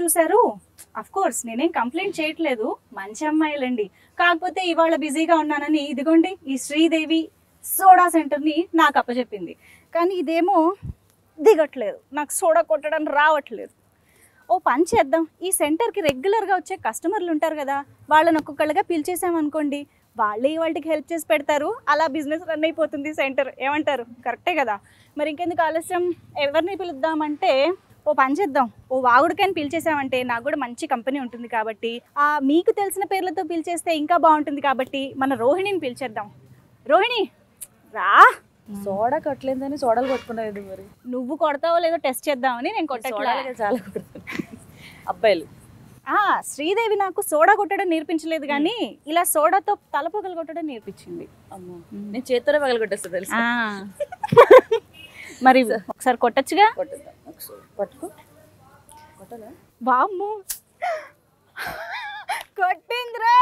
చూశారు of course నేనేం complaint చేయట్లేదు మంచి అమ్మాయిలండి కాకపోతే ఇవాళ బిజీగా ఉన్నానని ఇదిగోండి ఈ శ్రీదేవి సోడా సెంటర్ని నాకు అప్పచెప్పింది కానీ ఇదేమో దిగట్లేదు నాకు సోడా కొట్టడం రావట్లేదు ఓ పని చేద్దాం ఈ సెంటర్కి రెగ్యులర్గా వచ్చే కస్టమర్లు ఉంటారు కదా వాళ్ళని ఒక్కొక్కళ్ళగా పిలిచేసామనుకోండి వాళ్ళే వాళ్ళకి హెల్ప్ చేసి పెడతారు అలా బిజినెస్ రన్ అయిపోతుంది సెంటర్ ఏమంటారు కరెక్టే కదా మరి ఇంకెందుకు ఆలస్యం ఎవరిని పిలుద్దామంటే ఓ పని చేద్దాం ఓ వాగుడికని పిలిచేసామంటే నాకు కూడా మంచి కంపెనీ ఉంటుంది కాబట్టి ఆ మీకు తెలిసిన పేర్లతో పిలిచేస్తే ఇంకా బాగుంటుంది కాబట్టి మన రోహిణిని పిలిచేద్దాం రోహిణి రా సోడా కట్టలేదని సోడాలు కొట్టుకునేది మరి నువ్వు కొడతావో లేదో టెస్ట్ చేద్దామని నేను కొట్టట్లే సోడాలకే చాలా కొడతాను అబ్బాయిలు ఆ శ్రీదేవి నాకు సోడా కొట్టడం నేర్పించలేదు కానీ ఇలా సోడాతో తలపొగలు కొట్టడం నేర్పించింది అమ్మో నేను చేత్తోనే పగల కొట్టేస్తా తెలుసు ఆ. మరి ఒకసారి కొట్టచ్చుగా కొట్టేద్దాం ఒకసారి పట్టుకో కొట్టాలా బామ్ము కొట్టిందిరా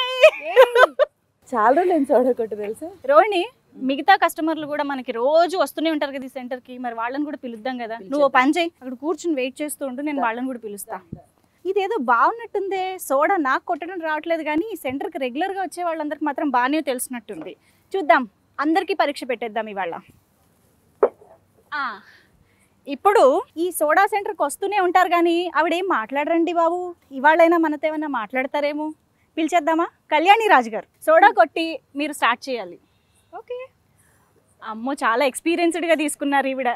చాలా రోజులు నేను సోడా కొట్టు తెలుసా రోహిణి మిగతా కస్టమర్లు కూడా మనకి రోజు వస్తూనే ఉంటారు కదా ఈ సెంటర్ కి మరి వాళ్ళని కూడా పిలుద్దాం కదా నువ్వు ఓ పని చేయి అక్కడ కూర్చుని వెయిట్ చేస్తూ ఉంటూ నేను వాళ్ళని కూడా పిలుస్తా ఇదేదో బాగున్నట్టుందే సోడా నాకు కొట్టడం రావట్లేదు కానీ ఈ సెంటర్కి రెగ్యులర్గా వచ్చే వాళ్ళందరికి మాత్రం బాగానే తెలిసినట్టుంది చూద్దాం అందరికీ పరీక్ష పెట్టేద్దాం ఇవాళ ఆ, ఇప్పుడు ఈ సోడా సెంటర్కి వస్తూనే ఉంటారు కానీ ఆవిడేం మాట్లాడరండి బాబు ఇవాళైనా మనతో ఏమైనా మాట్లాడతారేమో పిలిచేద్దామా కళ్యాణి రాజు గారు సోడా కొట్టి మీరు స్టార్ట్ చేయాలి ఓకే అమ్మో చాలా ఎక్స్పీరియన్స్డ్గా తీసుకున్నారు ఈవిడ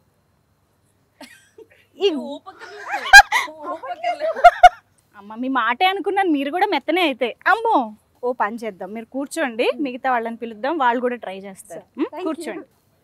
ఈ అమ్మ మీ మాటే అనుకున్నాను మీరు కూడా మెత్తనే అయితే అమ్మో ఓ పని చేద్దాం మీరు కూర్చోండి మిగతా వాళ్ళని పిలుద్దాం వాళ్ళు కూడా ట్రై చేస్తారు ఉం? కూర్చోండి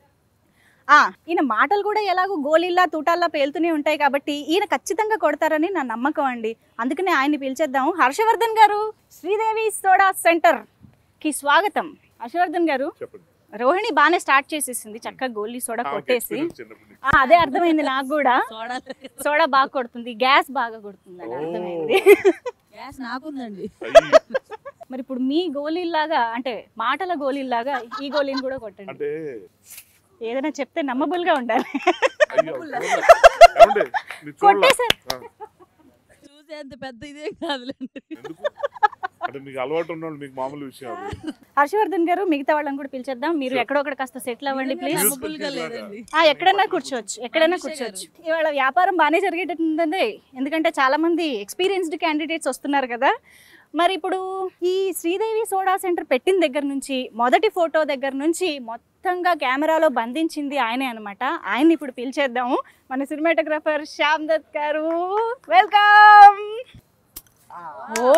ఆ ఈయన మాటలు కూడా ఎలాగో గోలీల్లా తూటాల్లా పేలుతూనే ఉంటాయి కాబట్టి ఈయన ఖచ్చితంగా కొడతారని నా నమ్మకం అండి అందుకనే ఆయన్ని పిలిచేద్దాం హర్షవర్ధన్ గారు శ్రీదేవి సోడా సెంటర్ కి స్వాగతం హర్షవర్ధన్ గారు చెప్పండి రోహిణి బాగానే స్టార్ట్ చేసేసింది చక్కగా గోలీ సోడా ఆమెకి కొట్టేసి experience చిన్నప్పటి నుంచి. ఆ, అదే అర్థమైంది నాకు కూడా సోడా సోడా బాగా కొడుతుంది గ్యాస్ బాగా కొడుతుంది అని అర్థమైంది గ్యాస్ నాకుందండి అయ్యి. మరి ఇప్పుడు మీ గోళీల్లాగా అంటే మాటల గోళీల్లాగా ఈ గోళీని కూడా కొట్టండి అంటే ఏదైనా చెప్తే నమ్మబుల్ గా ఉండాలి అయ్యో ఏమండి మీరు చూడాలా? కొట్టేశారు ఆ, చూసేంత పెద్ద ఇదే కాదులేండి ఎందుకు అంటే మీకు అలవాటు ఉన్నవాళ్ళు మీకు మామూలు విషయం అది హర్షవర్ధన్ గారు మిగతా వాళ్ళని కూడా పిలిచేద్దాం మీరు ఎక్కడొక్కడ కాస్త సెటిల్ అవ్వండి ప్లీజ్ నమ్మబుల్గా లేదండి ఆ ఎక్కడైనా కూర్చోవచ్చు ఎక్కడైనా కూర్చోవచ్చు ఇవాళ వ్యాపారం బాగానే జరిగేటట్టుంది ఎందుకంటే చాలా మంది ఎక్స్పీరియన్స్డ్ క్యాండిడేట్స్ వస్తున్నారు కదా మరి ఇప్పుడు ఈ శ్రీదేవి సోడా సెంటర్ పెట్టిన దగ్గర నుంచి మొదటి ఫోటో దగ్గర నుంచి మొత్తంగా కెమెరాలో బంధించింది ఆయనే అనమాట ఆయన్ని ఇప్పుడు పిలిచేద్దాము మన సినిమాటోగ్రఫర్ శ్యామ్ దత్ గారు వెల్కమ్ ఓ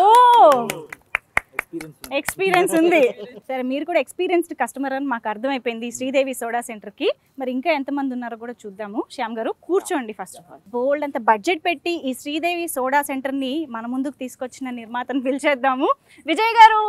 ఎక్స్పీరియన్స్ ఉంది సరే మీరు కూడా ఎక్స్పీరియన్స్డ్ కస్టమర్ అని మాకు అర్థమైపోయింది ఈ శ్రీదేవి సోడా సెంటర్ కి మరి ఇంకా ఎంతమంది ఉన్నారో కూడా చూద్దాము శ్యామ్ గారు కూర్చోండి ఫస్ట్ ఆఫ్ ఆల్ బోల్డ్ అంత బడ్జెట్ పెట్టి ఈ శ్రీదేవి సోడా సెంటర్ ని మన ముందుకు తీసుకొచ్చిన నిర్మాతను పిలిచేద్దాము విజయ్ గారు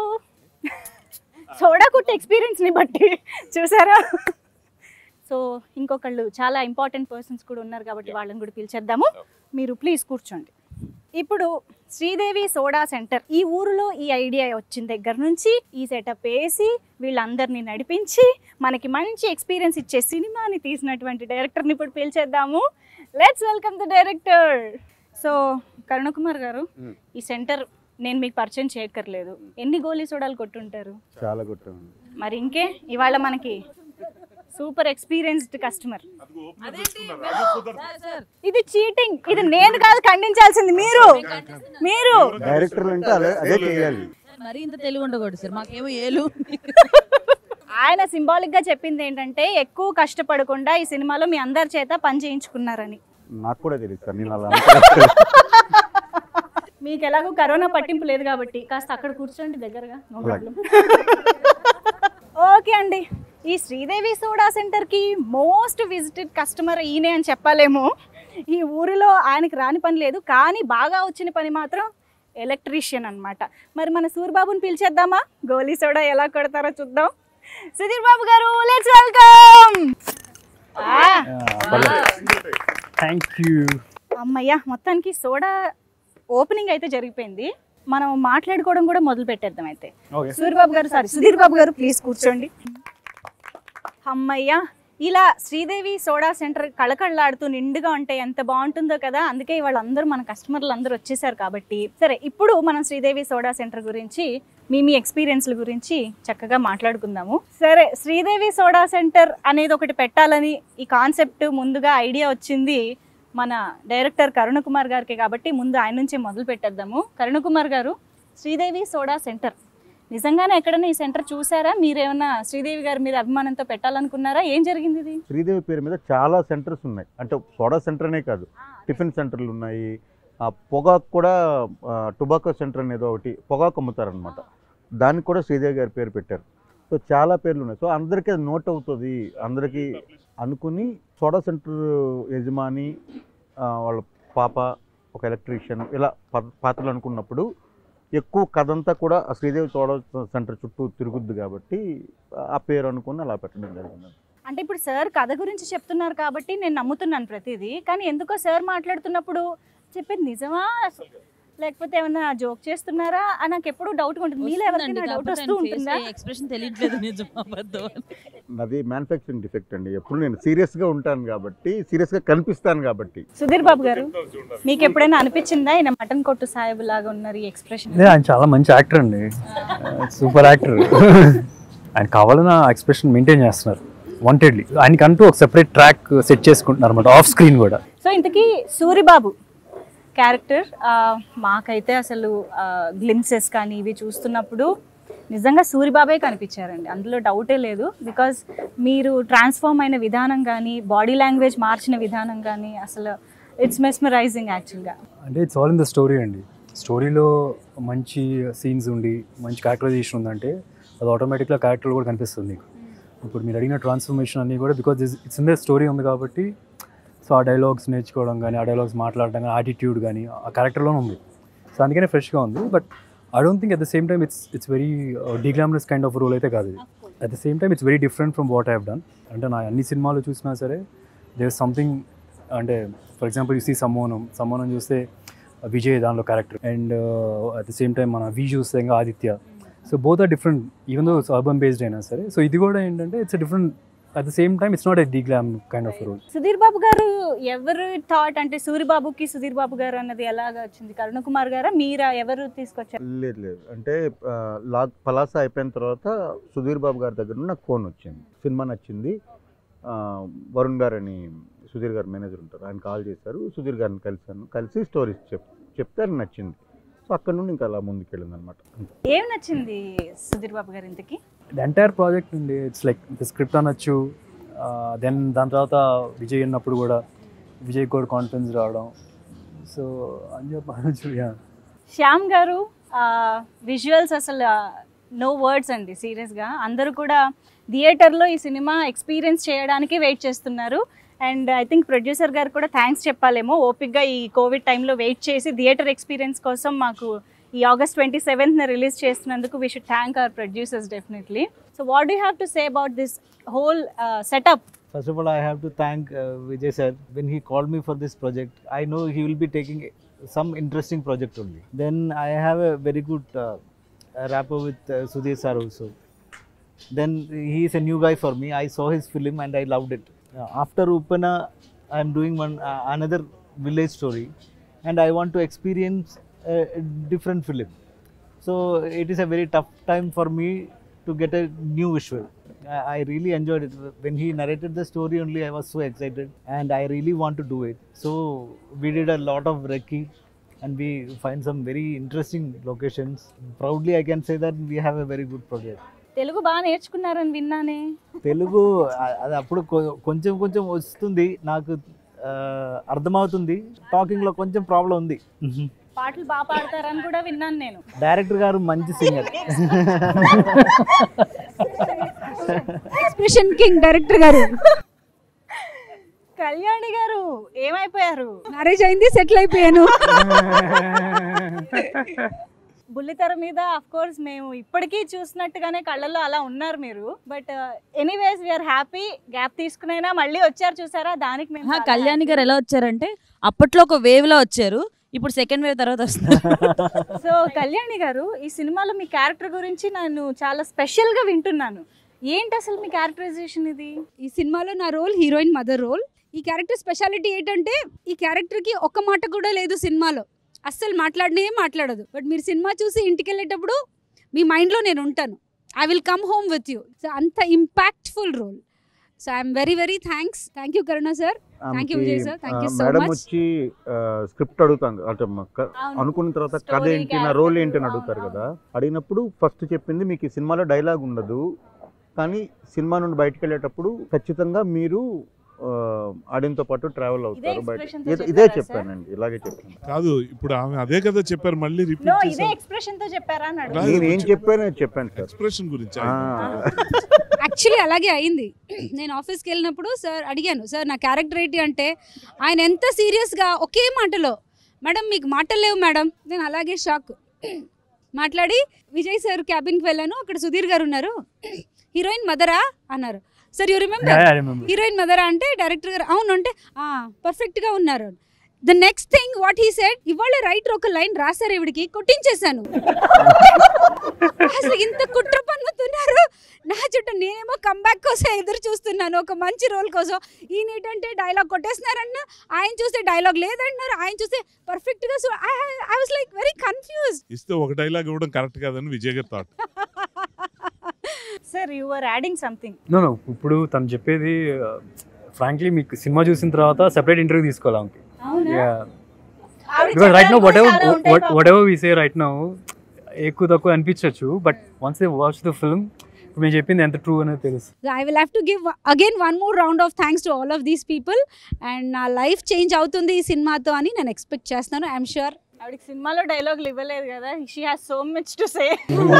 సోడా కుట్టే ఎక్స్పీరియన్స్ ని బట్టి చూసారా సో ఇంకొకళ్ళు చాలా ఇంపార్టెంట్ పర్సన్స్ కూడా ఉన్నారు కాబట్టి వాళ్ళని కూడా పిలిచేద్దాము మీరు ప్లీజ్ కూర్చోండి ఇప్పుడు శ్రీదేవి సోడా సెంటర్ ఈ ఊరిలో ఈ ఐడియా వచ్చిన దగ్గర నుంచి ఈ సెటప్ వేసి వీళ్ళందరినీ నడిపించి మనకి మంచి ఎక్స్పీరియన్స్ ఇచ్చే సినిమాని తీసినటువంటి డైరెక్టర్ని ఇప్పుడు పిలిచేద్దాము let's welcome the director so Karunakumar గారు Hmm. ఈ సెంటర్ నేను మీకు పరిచయం చేయక్కర్లేదు ఎన్ని గోలీ సోడాలు కొట్టుంటారు చాలా కొట్టాము మరి ఇంకే ఇవాళ మనకి సూపర్ ఎక్స్పీరియన్స్డ్ కస్టమర్ అదిగో opener పెట్టుకున్నారు. అది కుదరదు. ఇది చీటింగ్ ఇది నేను కాదు ఖండించాల్సింది మీరు మీరు డైరెక్టర్ అంటే అదే అదే చేయాలి మరి ఇంత తెలివి ఉండకూడదు సార్ మాకేమో ఏలు ఆయన సింబాలిక్ గా చెప్పింది ఏంటంటే ఎక్కువ కష్టపడకుండా ఈ సినిమాలో మీ అందరి చేత పని చేయించుకున్నారని నాకు కూడా తెలియదు సార్ నేను అలా మీకు ఎలాగో కరోనా పట్టింపు లేదు కాబట్టి కాస్త అక్కడ కూర్చోండి దగ్గరగా నో ప్రాబ్లం ఓకే అండి ఈ శ్రీదేవి సోడా సెంటర్కి మోస్ట్ విజిటెడ్ కస్టమర్ ఈయనే అని చెప్పాలేమో ఈ ఊరిలో ఆయనకి రాని పని లేదు కానీ బాగా వచ్చిన పని మాత్రం ఎలక్ట్రీషియన్ అన్నమాట మరి మన సూర్బాబుని పిలిచేద్దామా గోలీ సోడా ఎలా కొడతారో చూద్దాం సుధీర్ బాబు గారు లెట్స్ వెల్కమ్ థ్యాంక్ యూ అమ్మయ్య మొత్తానికి సోడా ఓపెనింగ్ అయితే జరిగిపోయింది మనం మాట్లాడుకోవడం కూడా మొదలు పెట్టేద్దాం అయితే ఓకే సూర్యబాబు గారు సారీ సుధీర్ బాబు గారు ప్లీజ్ కూర్చోండి అమ్మయ్య ఇలా శ్రీదేవి సోడా సెంటర్ కళకళలాడుతూ నిండుగా ఉంటే ఎంత బాగుంటుందో కదా అందుకే వాళ్ళందరూ మన కస్టమర్లు అందరూ వచ్చేసారు కాబట్టి సరే ఇప్పుడు మనం శ్రీదేవి సోడా సెంటర్ గురించి మీ మీ ఎక్స్పీరియన్స్ల గురించి చక్కగా మాట్లాడుకుందాము సరే శ్రీదేవి సోడా సెంటర్ అనేది ఒకటి పెట్టాలని ఈ కాన్సెప్ట్ ముందుగా ఐడియా వచ్చింది మన డైరెక్టర్ కరుణ కుమార్ గారికి కాబట్టి ముందు ఆయన నుంచే మొదలు పెట్టేద్దాము కరుణ కుమార్ గారు శ్రీదేవి సోడా సెంటర్ నిజంగానే ఎక్కడైనా ఈ సెంటర్ చూసారా మీరేమన్నా శ్రీదేవి గారి మీద అభిమానంతో పెట్టాలనుకున్నారా ఏం జరిగింది ఇది శ్రీదేవి పేరు మీద చాలా సెంటర్స్ ఉన్నాయి అంటే సోడా సెంటర్ అనే కాదు టిఫిన్ సెంటర్లు ఉన్నాయి ఆ పొగాకు కూడా టొబాకో సెంటర్ అనేది ఒకటి పొగాకు అమ్ముతారనమాట దానికి కూడా శ్రీదేవి గారి పేరు పెట్టారు సో చాలా పేర్లు ఉన్నాయి సో అందరికీ అది నోట్ అవుతుంది అందరికీ అనుకుని సోడా సెంటర్ యజమాని ఆ, వాళ్ళ పాప ఒక ఎలక్ట్రీషియన్ ఇలా పా- పాత్రలు అనుకున్నప్పుడు ఎక్కువ కథ అంతా కూడా ఆ శ్రీదేవి సోడా సెంటర్ చుట్టూ తిరుగుద్ది కాబట్టి ఆ పేరు అనుకుని అలా పెట్టడం జరిగింది అంటే ఇప్పుడు సార్ కథ గురించి చెప్తున్నారు కాబట్టి నేను నమ్ముతున్నాను ప్రతిదీ కానీ ఎందుకో సార్ మాట్లాడుతున్నప్పుడు చెప్పేది నిజమా లేకపోతే ఏమన్నా జోక్ చేస్తున్నారా అని నాకు ఎప్పుడు డౌట్ ఉంటుంది మీలో ఎవరికైనా డౌట్ వస్తూ ఉంటుందా ఎక్స్ప్రెషన్ తెలియట్లేదు నిజం అబద్ధం అని. అది మ్యానుఫ్యాక్చరింగ్ డిఫెక్ట్ అండి ఎప్పుడు నేను సీరియస్గా ఉంటాను కాబట్టి సీరియస్గా కనిపిస్తాను కాబట్టి సుధీర్ బాబు గారు మీకు ఎప్పుడైనా అనిపించిందా ఈయన మటన్ కొట్టు సాహెబ్ లాగా ఉన్నారు ఈ ఎక్స్ప్రెషన్ లేదు ఆయన చాలా మంచి యాక్టర్ అండి సూపర్ యాక్టర్ ఆయన కావాలని ఆ ఎక్స్ప్రెషన్ మెయింటైన్ చేస్తున్నారు వాంటెడ్లీ ఆయనకంటూ ఒక సెపరేట్ ట్రాక్ సెట్ చేసుకుంటున్నారు అనమాట ఆఫ్ స్క్రీన్ కూడా సో ఇంతకీ సూరిబాబు క్యారెక్టర్ మాకైతే అసలు గ్లిమ్సెస్ కానీ ఇవి చూస్తున్నప్పుడు నిజంగా సూరిబాబే కనిపించారండి అందులో డౌటే లేదు బికాజ్ మీరు ట్రాన్స్ఫార్మ్ అయిన విధానం కానీ బాడీ లాంగ్వేజ్ మార్చిన విధానం కానీ అసలు ఇట్స్ మెస్మరైజింగ్ యాక్చువల్గా అంటే it's all in the story అండి స్టోరీలో మంచి సీన్స్ ఉండి మంచి క్యారెక్టరైజేషన్ ఉందంటే అది ఆటోమేటిక్గా క్యారెక్టర్ కూడా కనిపిస్తుంది మీకు ఇప్పుడు మీరు అడిగిన ట్రాన్స్ఫర్మేషన్ అన్నీ కూడా because it's in the story ఉంది కాబట్టి సో ఆ డైలాగ్స్ నేర్చుకోవడం కానీ ఆ డైలాగ్స్ మాట్లాడడం కానీ యాటిట్యూడ్ కానీ ఆ క్యారెక్టర్లోనే ఉంది సో అందుకనే ఫ్రెష్గా ఉంది but I don't think at the same time it's it's very deglamorous kind of role అయితే కాదు ఇది at the same time it's very different from what I have done అంటే నా అన్ని సినిమాలు చూసినా సరే దేర్ సంథింగ్ అంటే ఫర్ ఎగ్జాంపుల్ యూ సీ సమ్మోనం సమ్మోనం చూస్తే విజయ్ దానిలో character and at the same time మన వి చూస్తే ఇంకా Aditya so both are different even though urban based అయినా సరే సో ఇది కూడా ఏంటంటే it's different at the same time it's not a deglam kind of role Sudheer Babu గారు ఎవరు థాట్ అంటే సూరిబాబుకి సుధీర్ బాబు గారు అన్నది ఎలాగా వచ్చింది కరుణ కుమార్ గారా మీరా ఎవరు తీసుకొచ్చారు లేదు లేదు అంటే ఆ, లాగ్ పలాస అయిపోయిన తర్వాత సుధీర్ బాబు గారి దగ్గర నుండి నాకు ఫోన్ వచ్చింది సినిమా నచ్చింది ఆ, వరుణ్ గారు అని సుధీర్ గారు మేనేజర్ ఉంటారు ఆయన కాల్ చేశారు సుధీర్ గారిని కలిశాను కలిసి స్టోరీస్ చెప్ చెప్తే ఆయన నచ్చింది సో అక్కడ నుండి ఇంకా అలా ముందుకెళ్ళింది అనమాట ఏం నచ్చింది సుధీర్ బాబు గారు ఇంతకి ది ఎంటైర్ ప్రాజెక్ట్ అండి ఇట్స్ లైక్ ది స్క్రిప్ట్ అనొచ్చు దెన్ దాని తర్వాత విజయ్ అన్నప్పుడు కూడా విజయ్ కూడా కాన్ఫిడెన్స్ రావడం సో అని చెప్పి అనొచ్చు యా శ్యామ్ గారు విజువల్స్ అసలు నో వర్డ్స్ అండి సీరియస్గా అందరూ కూడా థియేటర్లో ఈ సినిమా ఎక్స్పీరియన్స్ చేయడానికి వెయిట్ చేస్తున్నారు అండ్ ఐ థింక్ ప్రొడ్యూసర్ గారు కూడా థ్యాంక్స్ చెప్పాలేమో ఓపిక్గా ఈ కోవిడ్ టైంలో వెయిట్ చేసి థియేటర్ ఎక్స్పీరియన్స్ కోసం మాకు ఈ ఆగస్ట్ ట్వంటీ సెవెంత్న రిలీజ్ చేస్తున్నందుకు we should thank our producers definitely so what do have to say about this whole setup First of all, I have to thank uh, Vijay sir. When he called me for this project, I know he will be taking some interesting project only. Then I have a very good uh, rapport with uh, Sudhir sir also. Then he is a new guy for me. I saw his film and I loved it. Uh, after Upana, I am doing one uh, another village story, and I want to experience a, a different film. So it is a very tough time for me to get a new visual. I I really enjoyed it. When he narrated the story only, I was so excited and I really want to do it. So we did a lot of recce and we find some very interesting locations. Proudly I can say that we have a very good project. Telugu బాగా నేర్చుకున్నారని విన్నానే తెలుగు ఆ- అది అప్పుడు కొ- కొంచెం కొంచెం వస్తుంది నాకు ఆ, అర్థమవుతుంది టాకింగ్లో కొంచెం ప్రాబ్లం ఉంది పాటలు బాగా పాడతారని కూడా విన్నాను నేను డైరెక్టర్ గారు మంచి సింగర్ ఎక్స్ప్రెషన్ కింగ్ డైరెక్టర్ గారు కళ్యాణి గారు ఏమైపోయారు మ్యారేజ్ అయింది సెటిల్ అయిపోయాను బుల్లితెర మీద అఫ్ కోర్స్ మేము ఇప్పటికీ చూసినట్టుగానే కళ్ళల్లో అలా ఉన్నారు మీరు but anyways we're happy gap తీసుకునైనా మళ్ళీ వచ్చారు చూసారా దానికి మేము ఆహా, చాలా కళ్యాణి గారు ఎలా వచ్చారంటే అప్పట్లో ఒక వేవ్ లో వచ్చారు ఇప్పుడు సెకండ్ వేవ్ తర్వాత వస్తున్నారు సో కళ్యాణి గారు ఈ సినిమాలో మీ క్యారెక్టర్ గురించి నేను చాలా స్పెషల్గా వింటున్నాను ఏంటి అసలు మీ క్యారెక్టరైజేషన్ ఇది ఈ సినిమాలో నా రోల్ హీరోయిన్ మదర్ రోల్ ఈ క్యారెక్టర్ స్పెషాలిటీ ఏంటంటే ఈ క్యారెక్టర్కి ఒక్క మాట కూడా లేదు సినిమాలో అస్సలు మాట్లాడనే మాట్లాడదు బట్ మీరు సినిమా చూసి ఇంటికి వెళ్ళేటప్పుడు మీ మైండ్లో నేను ఉంటాను I will come home with you so అంత impactful role so I'm very very thanks thank you Karuna sir Thank you, ఆమెకి, Vijay sir. Thank you ఆ, so మేడం much. వచ్చి స్క్రిప్ట్ అడుగుతాం అంటే మ- క- అవును. అనుకున్న తర్వాత కథ Story, ఏంటి నా character, రోల్ ఏంటి అని అవును, అడుగుతారు అవును. కదా అడిగినప్పుడు ఫస్ట్ చెప్పింది మీకు ఈ సినిమాలో డైలాగ్ ఉండదు కానీ సినిమా నుండి బయటకు వెళ్ళేటప్పుడు ఖచ్చితంగా మీరు ఆడియన్తో పాటు ట్రావెల్ అవుతారు బయట expression తో ఇదే- ఇదే చెప్పారా, sir? చెప్పానండి ఇలాగే చెప్పాను కాదు ఇప్పుడు ఆమె అదే కదా చెప్పారు మళ్ళీ నో రిపీట్ ఇదే చేశారు ఎక్స్ప్రెషన్ తో చెప్పారా అని రాదు. అడుగు నేను ఏం చెప్పానో చెప్పాను సార్ ఎక్స్ప్రెషన్ గురించి ఆ, యాక్చువల్లీ అలాగే అయింది నేను ఆఫీస్కి వెళ్ళినప్పుడు సార్ అడిగాను సార్ నా క్యారెక్టర్ ఏంటి అంటే ఆయన ఎంత సీరియస్గా ఒకే మాటలో మేడం మీకు మాటలు లేవు మేడం నేను అలాగే షాక్ మాట్లాడి విజయ్ సార్ క్యాబిన్కి వెళ్ళాను అక్కడ సుధీర్ గారు ఉన్నారు హీరోయిన్ మదరా అన్నారు సార్ యూ రిమెంబర్ హీరోయిన్ మదరా అంటే డైరెక్టర్ గారు అవును అంటే పర్ఫెక్ట్గా ఉన్నారు the next thing what he said ఇవాళ రైటర్ ఒక లైన్ రాశారు ఇవిడికి కొట్టించేశాను అసలు ఇంత కుట్ర పన్నుతున్నారు నా చుట్టూ నేనేమో కంబ్యాక్ కోసం ఎదురు చూస్తున్నాను ఒక మంచి రోల్ కోసం ఈయన ఏంటంటే డైలాగ్ కొట్టేస్తున్నారన్న ఆయన చూస్తే డైలాగ్ లేదంటున్నారు ఆయన చూస్తే పర్ఫెక్ట్గా so I was like very confuse ఇస్తే ఒక డైలాగ్ ఇవ్వడం కరెక్ట్ కాదని విజయ్ గారు thought sir you are adding something no no ఇప్పుడు తను చెప్పేది ఫ్రాంక్లీ మీకు సినిమా చూసిన తర్వాత సెపరేట్ ఇంటర్వ్యూ తీసుకోవాలి ఆమెకి because right no whatever whatever we say right no ఎక్కువ తక్కువ అనిపించవచ్చు but once they watch the film ఇప్పుడు మేము చెప్పింది ఎంత ట్రూ అనేది తెలుసు I will have to give again one more round of thanks to all of these people and నా లైఫ్ చేంజ్ అవుతుంది ఈ సినిమాతో అని నేను ఎక్స్పెక్ట్ చేస్తున్నాను ఐఎమ్ షూర్ ఆవిడకి సినిమాలో డైలాగులు ఇవ్వలేదు కదా she has so much to say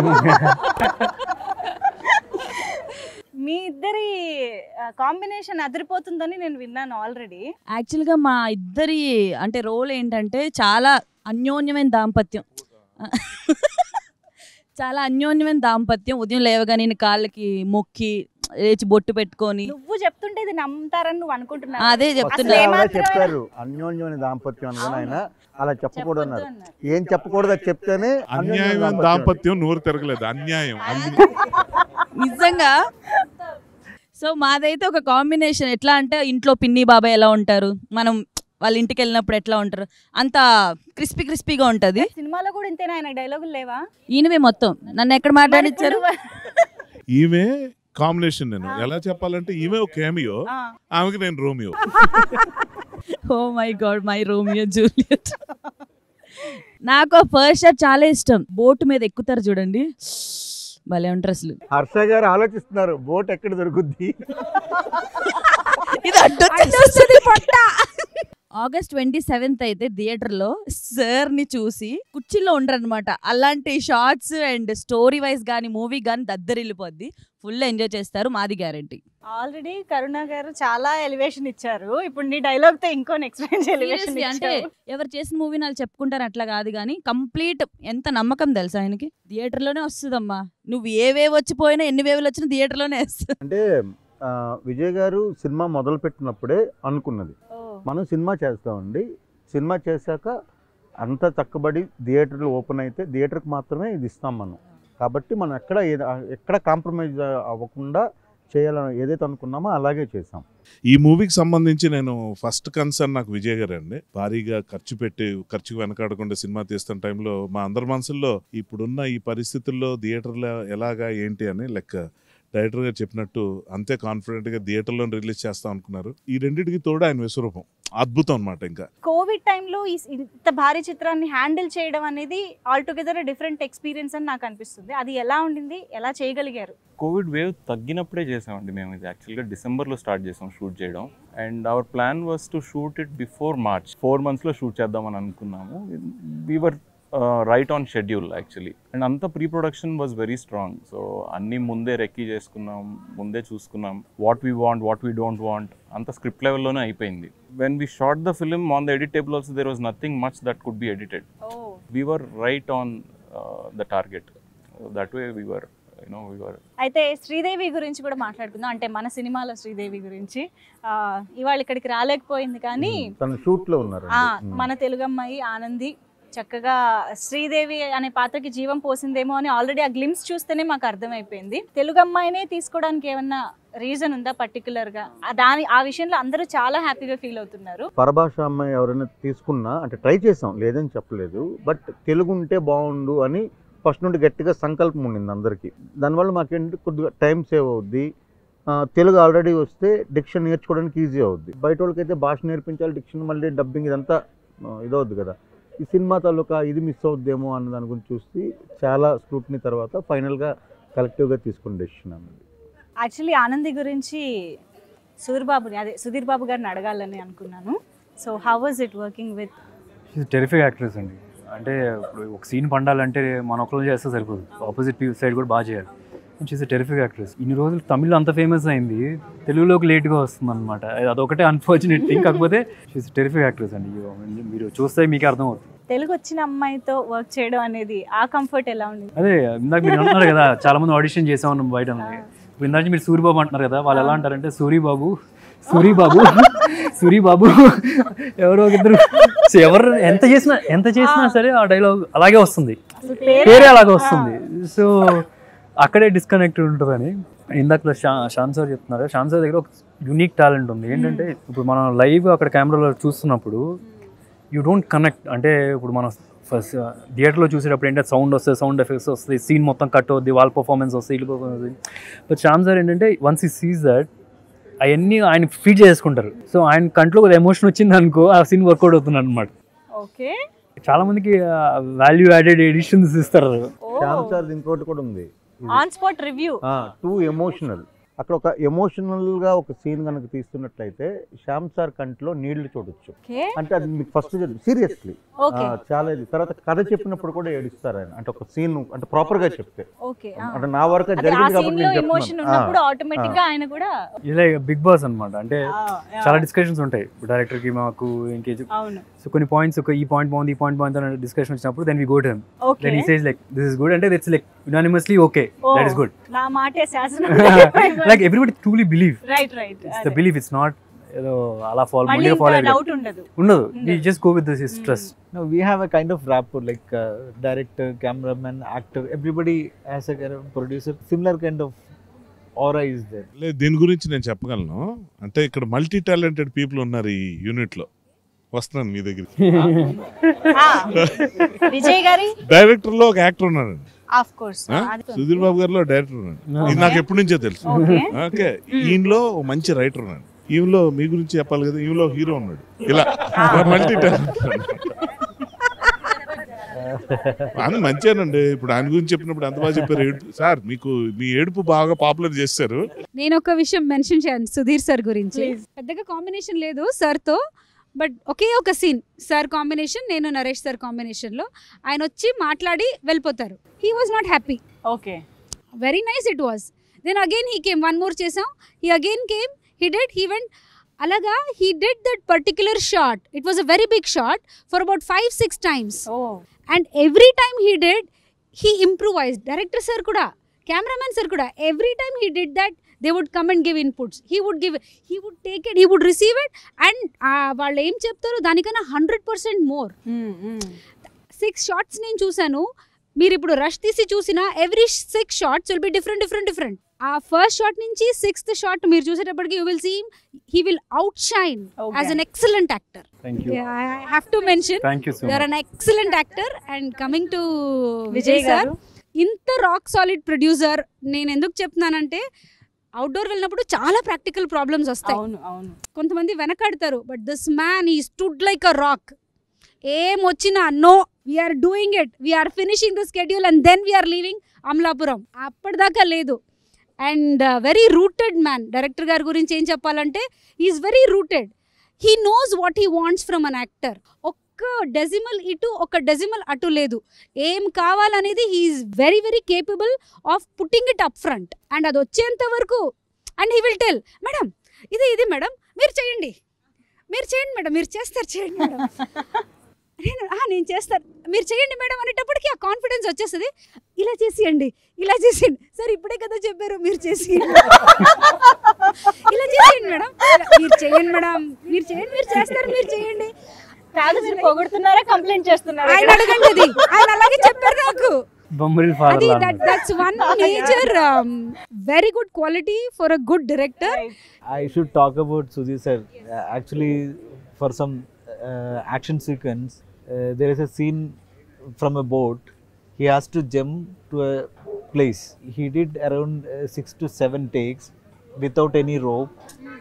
మీ ఇద్దరి కాంబినేషన్ అదిరిపోతుందని నేను విన్నాను ఆల్రెడీ యాక్చువల్గా మా ఇద్దరి అంటే రోల్ ఏంటంటే చాలా అన్యోన్యమైన దాంపత్యం చాలా అన్యోన్యమైన దాంపత్యం ఉదయం లేవగానే నేను కాళ్ళకి మొక్కి లేచి బొట్టు పెట్టుకొని నువ్వు చెప్తుంటే ఇది నమ్ముతారని నువ్వు అనుకుంటున్నావు అదే అసలు చెప్తున్నా ఏం- అలా ఏమాత్రం చెప్తారు అన్యోన్యమైన దాంపత్యం అనగానే ఆయన అలా చెప్పకూడదు అన్నారు అన్నారు. ఏం చెప్పకూడదు అది చెప్తేనే అన్యాయమైన దాంపత్యం నోరు తిరగలేదు అన్యాయం అన్ని- నిజంగా సో మాదైతే ఒక కాంబినేషన్ ఎట్లా అంటే ఇంట్లో పిన్ని బాబాయ్ ఎలా ఉంటారు మనం వాళ్ళ ఇంటికి వెళ్ళినప్పుడు ఎట్లా ఉంటారు అంత క్రిస్పీ క్రిస్పీగా ఉంటది సినిమాలో కూడా ఇంతేనా ఆయన డైలాగులు లేవా ఈయనవే మొత్తం నన్ను ఎక్కడ మరి మాట్లాడిచ్చారు ఇప్పుడు- ఈమె కాంబినేషన్ నేను ఎలా చెప్పాలంటే ఈమె ఒక కేమియో ఆ, ఆమెకి నేను Romeo oh my god my Romeo Juliet నాకు ఫస్ట్ షాట్ చాలా ఇష్టం బోట్ మీద ఎక్కుతారు చూడండి భలే ఉంటారు అసలు హర్ష గారు ఆలోచిస్తున్నారు బోట్ ఎక్కడ దొరుకుద్ది ఇది అడ్డొచ్చేస్తుంది పొట్ట ఆగస్ట్ ట్వంటీ సెవెంత్ అయితే థియేటర్లో సార్ ని చూసి కుర్చీలో ఉండరనమాట అలాంటి షార్ట్స్ అండ్ స్టోరీ వైజ్ కానీ మూవీ కానీ దద్దరిల్లిపోద్ది ఫుల్ ఎంజాయ్ చేస్తారు మాది గ్యారంటీ ఆల్రెడీ కరుణ గారు చాలా ఎలివేషన్ ఇచ్చారు ఇప్పుడు నీ డైలాగ్ తో ఇంకో నెక్స్ట్ ఎలివేషన్ అంటే ఎవరు చేసిన మూవీ నాకు చెప్పుకుంటారు అట్లా కాదు కానీ కంప్లీట్ ఎంత నమ్మకం తెలుసా ఆయనకి థియేటర్లోనే వస్తుందమ్మా నువ్వు ఏ వేవ్ వచ్చిపోయినా ఎన్ని వేవులు వచ్చినా థియేటర్లోనే వస్తుంది అంటే ఆ, విజయ్ గారు సినిమా మొదలు పెట్టినప్పుడే అనుకున్నది మనం సినిమా చేస్తామండి సినిమా చేశాక అంత చక్కబడి థియేటర్లు ఓపెన్ అయితే థియేటర్కి మాత్రమే ఇది ఇస్తాం మనం కాబట్టి మనం ఎక్కడ ఏద- ఎక్కడ కాంప్రమైజ్ అవ్వకుండా చేయాలని ఏదైతే అనుకున్నామో అలాగే చేసాం ఈ మూవీకి సంబంధించి నేను ఫస్ట్ కన్సర్న్ నాకు విజయ్ గారు అండి భారీగా ఖర్చు పెట్టి ఖర్చుకు వెనకాడకుండా సినిమా తీస్తున్న టైంలో మా అందరి మనసుల్లో ఇప్పుడున్న ఈ పరిస్థితుల్లో థియేటర్లో ఎలాగా ఏంటి అని లెక్క డైరెక్టర్ గారు చెప్పినట్టు అంతే కాన్ఫిడెంట్ గా థియేటర్లో రిలీజ్ చేస్తాం అనుకున్నారు ఈ రెండింటికి తోడు ఆయన విశ్వరూపం అద్భుతం అనమాట ఇంకా కోవిడ్ టైంలో ఈ ఇంత భారీ చిత్రాన్ని హ్యాండిల్ చేయడం అనేది ఆల్ టుగెదర్ డిఫరెంట్ ఎక్స్పీరియన్స్ అని నాకు అనిపిస్తుంది అది ఎలా ఉండింది ఎలా చేయగలిగారు కోవిడ్ వేవ్ తగ్గినప్పుడే చేసామండి మేము ఇది యాక్చువల్గా డిసెంబర్లో స్టార్ట్ చేసాం షూట్ చేయడం and our plan was to shoot it before March four మంత్స్లో షూట్ చేద్దామని అనుకున్నాము we were right on schedule actually and అంత pre production was very strong so అన్నీ ముందే రెక్కీ చేసుకున్నాం ముందే చూసుకున్నాం what we want what we don't want అంత స్క్రిప్ట్ లెవెల్లోనే అయిపోయింది when we shot the film on the edit table also there was nothing much that could be edited we were right on uh, the target. That way we were, you know, we were. అయితే శ్రీదేవి గురించి కూడా మాట్లాడుకుందాం అంటే మన సినిమాలో శ్రీదేవి గురించి ఆ, ఇవాళ ఇక్కడికి రాలేకపోయింది కానీ తన షూట్లో ఉన్నారు ఆ, మన తెలుగు అమ్మాయి ఆనంది చక్కగా శ్రీదేవి అనే పాత్రకి జీవం పోసిందేమో అని ఆల్రెడీ ఆ గ్లిమ్స్ చూస్తేనే మాకు అర్థమైపోయింది తెలుగు అమ్మాయినే తీసుకోవడానికి ఏమన్నా రీజన్ ఉందా పర్టికులర్ గా ఆ దాని ఆ విషయంలో అందరూ చాలా హ్యాపీగా ఫీల్ అవుతున్నారు పరభాష అమ్మాయి ఎవరైనా తీసుకున్నా అంటే ట్రై చేసాం లేదని చెప్పలేదు బట్ తెలుగు ఉంటే బాగుండు అని ఫస్ట్ నుండి గట్టిగా సంకల్పం ఉండింది అందరికీ దానివల్ల మాకేంటి కొద్దిగా టైం సేవ్ అవుద్ది ఆ, తెలుగు ఆల్రెడీ వస్తే డిక్షన్ నేర్చుకోవడానికి ఈజీ అవుద్ది బయట వాళ్ళకైతే భాష నేర్పించాలి డిక్షన్ మళ్ళీ డబ్బింగ్ ఇదంతా ఆ, ఇదవుద్ది కదా ఈ సినిమా తాలూకా ఇది మిస్ అవుద్దేమో అన్న దాని గురించి చూసి చాలా స్క్రూట్ని తర్వాత ఫైనల్గా కలెక్టివ్గా తీసుకున్న డెసిషన్ అన్నది యాక్చువల్లీ ఆనంది గురించి సూర్ బాబుని అదే సుధీర్ బాబు గారిని అడగాలని అనుకున్నాను so how was it working with she's terrific actress అండి అంటే ఇప్పుడు ఒక సీన్ పండాలంటే మన ఒక్కరు చేస్తే సరిపోదు ఆపోజిట్ సైడ్ కూడా బాగా చేయాలి షీఈ్ టెరిఫిక్ యాక్ట్రెస్ ఇన్ని రోజులు తమిళ్ అంత ఫేమస్ అయింది తెలుగులోకి లేట్గా వస్తుంది అనమాట అదొకటే అన్ఫార్చునేట్ థింగ్ కాకపోతే షీఈ్ టెరిఫిక్ యాక్ట్రెస్ అండి ఇగో మీరు చూస్తే మీకు అర్థం అవుతుంది తెలుగు వచ్చిన అమ్మాయితో వర్క్ చేయడం అనేది ఆ కంఫర్ట్ ఎలా ఉంది అదే ఇందాక మీరు అంటున్నారు కదా చాలా మంది ఆడిషన్ చేసాం ఉన్నాం బయట ఇప్పుడు ఇందాక మీరు సూరిబాబు అంటున్నారు కదా వాళ్ళు ఎలా అంటారంటే సూరిబాబు సూరిబాబు సూరిబాబు ఎవరో ఒక ఇద్దరు సో ఎవరు ఎంత చేసినా ఎంత చేసినా సరే ఆ డైలాగ్ అలాగే వస్తుంది అసలు పేరే- పేరే అలాగే వస్తుంది సో అక్కడే డిస్కనెక్ట్ ఉంటుందని ఇందాక షా శ్యామ్ సార్ చెప్తున్నారు శ్యామ్ సార్ దగ్గర ఒక యూనిక్ టాలెంట్ ఉంది ఏంటంటే ఇప్పుడు మనం లైవ్ అక్కడ కెమెరాలో చూస్తున్నప్పుడు యూ డోంట్ కనెక్ట్ అంటే ఇప్పుడు మనం ఫస్ట్ థియేటర్లో చూసేటప్పుడు ఏంటంటే సౌండ్ వస్తుంది సౌండ్ ఎఫెక్ట్స్ వస్తాయి సీన్ మొత్తం కట్ అవుద్ది వాళ్ళ పర్ఫార్మెన్స్ వస్తాయి వీళ్ళ పర్ఫార్మెన్స్ బట్ శ్యామ్ సార్ ఏంటంటే వన్స్ ఈ సీజ్ దట్ అవన్నీ ఆయన ఫీడ్ చేసుకుంటారు సో ఆయన కంట్లో ఒక ఎమోషన్ వచ్చింది అనుకో ఆ సీన్ వర్కౌట్ అవుతుంది అనమాట ఓకే చాలా మందికి వాల్యూ యాడెడ్ ఎడిషన్స్ ఇస్తారు శ్యామ్ సార్ ఇంకోటి కూడా ఉంది on spot review too emotional అక్కడ ఒక ఎమోషనల్గా ఒక సీన్ కనుక తీస్తున్నట్లయితే శ్యామ్ సార్ కంట్లో నీళ్లు చూడొచ్చు ఓకే అంటే అది మీకు ఫస్ట్ సీరియస్లీ ఓకే చాలా ఇది తర్వాత కథ చెప్పినప్పుడు కూడా ఏడుస్తారు ఆయన అంటే ఒక సీన్ అంటే ప్రాపర్ గా చెప్తే ఓకే అంటే నా వరకు అదే ఆ జరిగింది కాబట్టి సీన్ లో నేను ఎమోషన్ చెప్తున్నాను. ఉన్నప్పుడు ఆ, ఆటోమేటిక్ గా ఆయన కూడా ఇలా బిగ్ బాస్ అన్నమాట అంటే ఆ, ఆ, చాలా డిస్కషన్స్ ఉంటాయి డైరెక్టర్ కి మాకు ఇంకే అవును సో కొన్ని పాయింట్స్ ఒక ఈ పాయింట్ బాగుంది ఈ పాయింట్ బాగుంది అని డిస్కషన్ వచ్చినప్పుడు then we go to okay then ఈ says like this is good అంటే it's like unanimously okay that is good నా మాటే శాసనం like everybody truly believe right right it's the believe it's not ఏదో అలా ఫాలో మళ్ళీ మళ్ళీ ఫాలో డౌట్ ఉండదు ఉండదు we just go with this trust No, we have a kind of rapport like uh, director, cameraman, actor. Everybody has a kind of producer. Similar kind of aura is there. లేదు దీని గురించి నేను చెప్పగలను అంటే ఇక్కడ multi talented people ఉన్నారు ఈ unit లో వస్తున్నాను మీ దగ్గర ఆ, విజయ్ గారి డైరెక్టర్ లో ఒక యాక్టర్ ఉన్నాడు ఆఫ్ కోర్స్ ఆ? సుధీర్ బాబు గారిలో డైరెక్టర్ ఉన్నాడు ఇది నాకు ఎప్పటి నుంచో తెలుసు ఓకే ఓకే ఈయనలో ఓ మంచి రైటర్ ఉన్నాడు ఈయనలో మీ గురించి చెప్పాలి కదా ఈయనలో హీరో ఉన్నాడు ఇలా మల్టీ టాలెంట్ ఆయన మంచిగానండి ఇప్పుడు ఆయన గురించి చెప్పినప్పుడు ఎంత బాగా చెప్పారు ఏడుపు సార్ మీకు మీ ఏడుపు బాగా పాపులర్ చేశారు నేను ఒక విషయం మెన్షన్ చేయాలి సుధీర్ సార్ గురించి Please. పెద్దగా కాంబినేషన్ లేదు సార్తో బట్ ఒకే ఒక సీన్ సార్ కాంబినేషన్ నేను నరేష్ సార్ కాంబినేషన్లో ఆయన వచ్చి మాట్లాడి వెళ్ళిపోతారు he was not happy okay very nice it was then again he came one more చేసాం he again came he did he went అలాగా he did that particular shot it was a very big shot for about five six times oh and every time he did he improvise director sir కూడా cameraman sir కూడా every time he did that they would come and give inputs he would give he would take it he would receive it and వాళ్ళు ఏం చెప్తారో దానికన్నా hundred percent more six shots నేను చూశాను మీరు ఇప్పుడు రష్ తీసి చూసిన every six shots will be different different different ఆ ఫస్ట్ షాట్ నుంచి సిక్స్త్ షాట్ మీరు చూసేటప్పటికి you will see he will outshine as an excellent actor thank you I have to mention thank you so you are much an excellent actor and coming to Vijay Vijay sir గారు ఇంత rock solid producer నేను ఎందుకు చెప్తున్నానంటే outdoor వెళ్ళినప్పుడు చాలా practical problems వస్తాయి అవును అవును కొంతమంది వెనకాడతారు బట్ దిస్ మ్యాన్ ఈ స్టుడ్ లైక్ అ రాక్ ఏం వచ్చినా no we're doing it we're finishing the schedule and then we're leaving Amalapuram అప్పటిదాకా లేదు and very rooted man director గారి గురించి ఏం చెప్పాలంటే is very rooted he knows what he wants from an actor ఒక్క decimal ఇటు ఒక డెసిమల్ అటు లేదు ఏం కావాలనేది he's very very capable of putting it up front and అది వచ్చేంత వరకు and he will tell madam ఇది ఇది మేడం మీరు చేయండి మీరు చేయండి మేడం మీరు చేస్తారు చేయండి మేడం నేను "ఆ, నేను చేస్తాను మీరు చేయండి మేడం అనేటప్పటికి ఆ కాన్ఫిడెన్స్ వచ్చేస్తుంది ఇలా చేసేయండి ఇలా చేసేయండి సార్ ఇప్పుడే కదా చెప్పారు మీరు చేసి ఇలా చేసేయండి మేడం ఇలా, మీరు చేయండి మేడం మీరు చేయండి మీరు చేస్తారు మీరు చేయండి కాదు మీరు పొగుడుతున్నారా కంప్లైంట్ చేస్తున్నారా ఆయన అడగండి అది ఆయన అలాగే చెప్పారు నాకు బొమ్మరిల్ అది father that that's one major very good quality for a good director I should talk about Sudhi sir. Uh, actually, for some uh, action sequence, uh, there is a scene from a boat. He has to jump to a place. He did around uh, six to seven takes without any rope,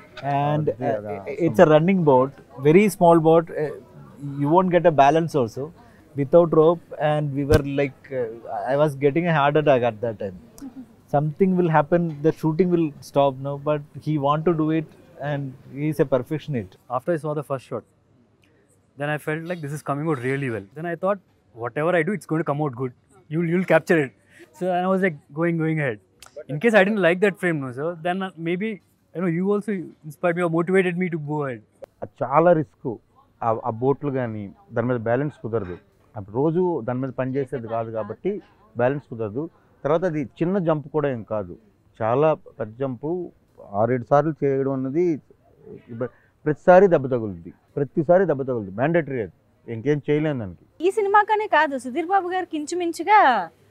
and Oh, yeah, uh, yeah, it's a running boat, very small boat. Uh, you won't get a balance also without rope, and we were like, uh, I was getting a heart attack at that time something will happen the shooting will stop now but he want to do it and he is a perfectionist after I saw the first shot, then I felt like this is coming out really well. Then I thought, whatever I do, it's going to come out good. You'll you'll capture it. So and I was like going going ahead. In case I didn't like that frame, no sir, then uh, maybe you know you also inspired me or motivated me to go ahead. అది చాలా risk ఆ బోట్లు కానీ దాని మీద balance కుదరదు అప్పుడు రోజు దాని మీద పని చేసేది కాదు కాబట్టి బ్యాలెన్స్ కుదరదు తర్వాత అది చిన్న జంప్ కూడా ఏం కాదు చాలా పెద్ద జంపు ఆరేడు సార్లు చేయడం అన్నది ఇబ్బ- ప్రతిసారి దెబ్బ తగులుద్ది ప్రతిసారి దెబ్బ తగులుద్ది మ్యాండేటరీ అది ఇంకేం చేయలేం దానికి ఈ సినిమాకనే కాదు సుధీర్ బాబు గారికి ఇంచుమించుగా